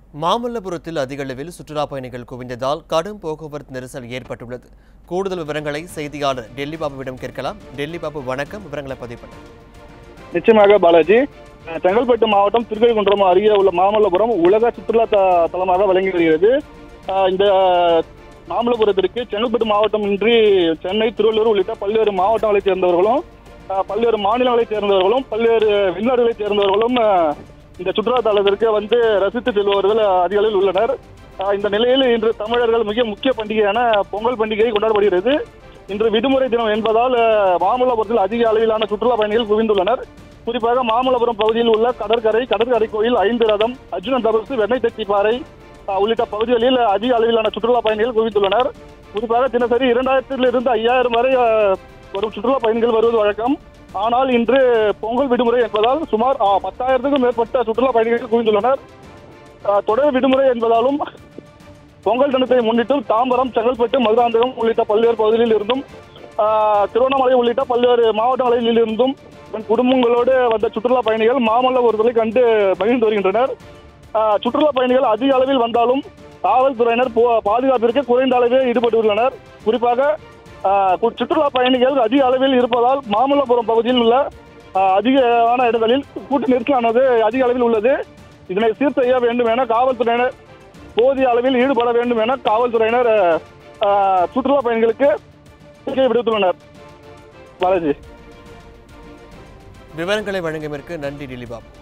மாமல்லபுரத்தில் அதிக அளவில் சுற்றுலா பயணிகள் குவிந்ததால் கடும் போக்குவரத்து நெரிசல் ஏற்பட்டுள்ளது கூடுதல் விவரங்களை செய்தியாளர் டெல்லி பாபுவிடம் கேட்கலாம் டெல்லி பாபு வணக்கம் விவரங்களை பதிவு பண்ணுங்க நிச்சயமாக பாலாஜி அஹ், செங்கல்பட்டு மாவட்டம் திருக்கழிகுன்றம் அருகே உள்ள மாமல்லபுரம் உலக சுற்றுலா த- தலமாக விளங்கி வருகிறது அஹ், இந்த மாமல்லபுரத்திற்கு செங்கல்பட்டு மாவட்டம் இன்றி சென்னை திருவள்ளூர் உள்ளிட்ட பல்வேறு மாவட்டங்களைச் சேர்ந்தவர்களும் அஹ், பல்வேறு மாநிலங்களைச் சேர்ந்தவர்களும் பல்வேறு வெளிநாடுகளைச் சேர்ந்தவர்களும் அஹ், இந்த சுற்றுலா தலத்திற்கு வந்து ரசித்து செல்பவர்கள் அதிக அளவில் உள்ளனர் அஹ், இந்த நிலையில் இன்று தமிழர்கள் மிக முக்கிய பண்டிகையான பொங்கல் பண்டிகை கொண்டாடப்படுகிறது இன்று விடுமுறை தினம் என்பதால் அஹ், மாமல்லபுரத்தில் அதிக அளவிலான சுற்றுலா பயணிகள் குவிந்துள்ளனர் குறிப்பாக மாமல்லபுரம் பகுதியில் உள்ள கடற்கரை கடற்கரை கோயில் ஐந்து ரதம் அர்ஜுனன் தபசு வெண்ணெய் தெச்சிப்பாறை அஹ், உள்ளிட்ட பகுதிகளில் அதிக அளவிலான சுற்றுலா பயணிகள் குவிந்துள்ளனர் குறிப்பாக தினசரி இரண்டாயிரத்திலிருந்து ஐயாயிரம் வரை அஹ், வரும் சுற்றுலா பயணிகள் வருவது வழக்கம் ஆனால் இன்று பொங்கல் விடுமுறை என்பதால் சுமார் அஹ், பத்தாயிரத்துக்கும் மேற்பட்ட சுற்றுலா பயணிகள் குவிந்துள்ளனர் அஹ், தொடர் விடுமுறை என்பதாலும் பொங்கல் தினத்தை முன்னிட்டு தாம்பரம் செங்கல்பட்டு மதுராந்தகம் உள்ளிட்ட பல்வேறு பகுதிகளில் இருந்தும் ஆஹ், திருவண்ணாமலை உள்ளிட்ட பல்வேறு மாவட்டங்களில் இருந்தும் தன் குடும்பங்களோடு வந்த சுற்றுலா பயணிகள் மாமல்லபுரத்தை கண்டு மகிழ்ந்து வருகின்றனர் ஆஹ், சுற்றுலா பயணிகள் அதிக அளவில் வந்தாலும் காவல்துறையினர் போ- பாதுகாப்பிற்கு குறைந்த அளவே ஈடுபட்டுள்ளனர் குறிப்பாக ஆஹ், கு- சுற்றுலா பயணிகள் அதிக அளவில் இருப்பதால் மாமல்லபுரம் பகுதியில் உள்ள ஆஹ், அதிகமான இடங்களில் கூட்ட நெரிசலானது அதிக அளவில் உள்ளது இதனை சீர் செய்ய வேண்டும் என காவல்துறையினர் போதிய அளவில் ஈடுபட வேண்டும் என காவல்துறையினர் அஹ், அஹ், சுற்றுலா பயணிகளுக்கு எச்சரிக்கை விடுத்துள்ளனர் பாலாஜி விவரங்களை வழங்கியதற்கு நன்றி டெல்லி பாபு